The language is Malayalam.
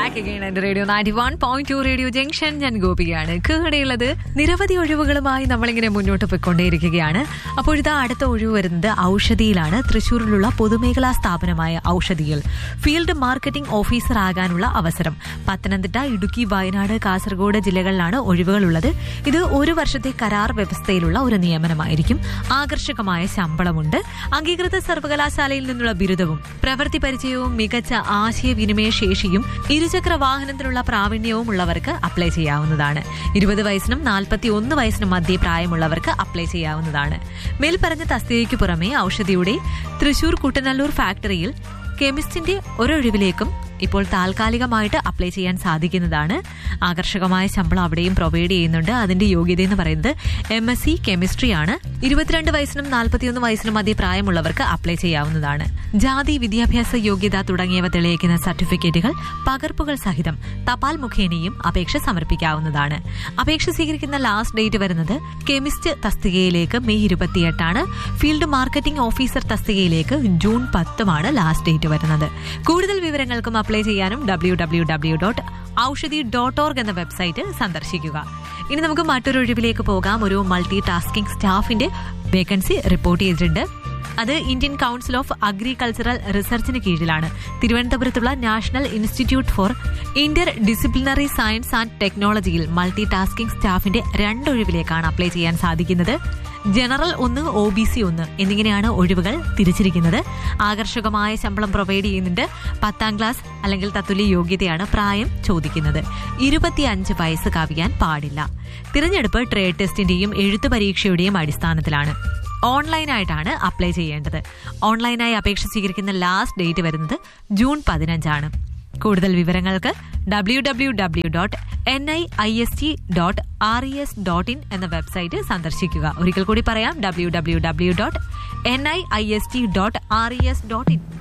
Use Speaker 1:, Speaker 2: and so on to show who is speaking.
Speaker 1: ബാക്ക് അഗൈൻ എന്റെ radio ninety one point two radio junction ഞാൻ ഗോപികയാണ് കൂടെയുള്ളത് നിരവധി ഒഴിവുകളുമായി നമ്മളിങ്ങനെ മുന്നോട്ട് പോയിക്കൊണ്ടേയിരിക്കുകയാണ് അപ്പോൾ ഇതാ അടുത്ത ഒഴിവ് വരുന്നത് ഔഷധിയിലാണ് തൃശ്ശൂരിലുള്ള പൊതുമേഖലാ സ്ഥാപനമായ ഔഷധിയിൽ ഫീൽഡ് മാർക്കറ്റിംഗ് ഓഫീസർ ആകാനുള്ള അവസരം പത്തനംതിട്ട ഇടുക്കി വയനാട് കാസർഗോഡ് ജില്ലകളിലാണ് ഒഴിവുകളുള്ളത് ഇത് ഒരു വർഷത്തെ കരാർ വ്യവസ്ഥയിലുള്ള ഒരു നിയമനമായിരിക്കും ആകർഷകമായ ശമ്പളമുണ്ട് അംഗീകൃത സർവകലാശാലയിൽ നിന്നുള്ള ബിരുദവും പ്രവൃത്തി പരിചയവും മികച്ച ആശയവിനിമയ ശേഷിയും ഇരുചക്ര വാഹനത്തിനുള്ള പ്രാവീണ്യവും ഉള്ളവർക്ക് അപ്ലൈ ചെയ്യാവുന്നതാണ് ഇരുപത് വയസ്സിനും നാൽപ്പത്തി ഒന്ന് വയസ്സിനും മധ്യേ പ്രായമുള്ളവർക്ക് അപ്ലൈ ചെയ്യാവുന്നതാണ് മേൽപ്പറഞ്ഞ തസ്തികയ്ക്ക് പുറമെ ഔഷധിയുടെ തൃശൂർ കുട്ടനല്ലൂർ ഫാക്ടറിയിൽ കെമിസ്റ്റിന്റെ ഒരൊഴിവിലേക്കും ഇപ്പോൾ താൽക്കാലികമായിട്ട് അപ്ലൈ ചെയ്യാൻ സാധിക്കുന്നതാണ് ആകർഷകമായ ശമ്പളം അവിടെയും പ്രൊവൈഡ് ചെയ്യുന്നുണ്ട് അതിന്റെ യോഗ്യത എന്ന് പറയുന്നത് എം എസ് സി കെമിസ്ട്രിയാണ് ഇരുപത്തിരണ്ട് വയസ്സിനും നാൽപ്പത്തിയൊന്ന് വയസ്സിനും മധ്യ പ്രായമുള്ളവർക്ക് അപ്ലൈ ചെയ്യാവുന്നതാണ് ജാതി വിദ്യാഭ്യാസ യോഗ്യത തുടങ്ങിയവ തെളിയിക്കുന്ന സർട്ടിഫിക്കറ്റുകൾ പകർപ്പുകൾ സഹിതം തപാൽ മുഖേനയും അപേക്ഷ സമർപ്പിക്കാവുന്നതാണ് അപേക്ഷ സ്വീകരിക്കുന്ന ലാസ്റ്റ് ഡേറ്റ് വരുന്നത് കെമിസ്റ്റ് തസ്തികയിലേക്ക് മെയ് ഇരുപത്തിയെട്ടാണ് ഫീൽഡ് മാർക്കറ്റിംഗ് ഓഫീസർ തസ്തികയിലേക്ക് ജൂൺ പത്തുമാണ് ലാസ്റ്റ് ഡേറ്റ് വരുന്നത് കൂടുതൽ വിവരങ്ങൾക്കും അപ്ലൈ ചെയ്യാനും W W W dot Oushadhi dot org എന്ന വെബ്സൈറ്റ് സന്ദർശിക്കുക ഇനി നമുക്ക് മറ്റൊരു ഒഴിവിലേക്ക് പോകാം ഒരു മൾട്ടി ടാസ്കിംഗ് സ്റ്റാഫിന്റെ വേക്കൻസി റിപ്പോർട്ട് ചെയ്തിട്ടുണ്ട് അത് ഇന്ത്യൻ കൗൺസിൽ ഓഫ് അഗ്രികൾച്ചറൽ റിസർച്ചിന് കീഴിലാണ് തിരുവനന്തപുരത്തുള്ള national institute for interdisciplinary science and ടെക്നോളജിയിൽ മൾട്ടി ടാസ്കിംഗ് സ്റ്റാഫിന്റെ രണ്ടൊഴിവിലേക്കാണ് അപ്ലൈ ചെയ്യാൻ സാധിക്കുന്നത് ജനറൽ ഒന്ന് ഒ ബി സി ഒന്ന് എന്നിങ്ങനെയാണ് ഒഴിവുകൾ തിരിച്ചിരിക്കുന്നത് ആകർഷകമായ ശമ്പളം പ്രൊവൈഡ് ചെയ്യുന്നുണ്ട് പത്താം ക്ലാസ് അല്ലെങ്കിൽ തത്തുല്യ യോഗ്യതയാണ് പ്രായം ചോദിക്കുന്നത് ഇരുപത്തിയഞ്ച് വയസ്സ് കവിയാൻ പാടില്ല തിരഞ്ഞെടുപ്പ് ട്രേഡ് ടെസ്റ്റിന്റെയും എഴുത്തു പരീക്ഷയുടെയും അടിസ്ഥാനത്തിലാണ് ഓൺലൈനായിട്ടാണ് അപ്ലൈ ചെയ്യേണ്ടത് ഓൺലൈനായി അപേക്ഷ സ്വീകരിക്കുന്ന ലാസ്റ്റ് ഡേറ്റ് വരുന്നത് ജൂൺ പതിനഞ്ചാണ് കൂടുതൽ വിവരങ്ങൾക്ക് W W W dot N I I S T dot R E S dot in എന്ന വെബ്സൈറ്റ് സന്ദർശിക്കുക ഒരിക്കൽ കൂടി പറയാം W W W dot N I I S T dot R E S dot in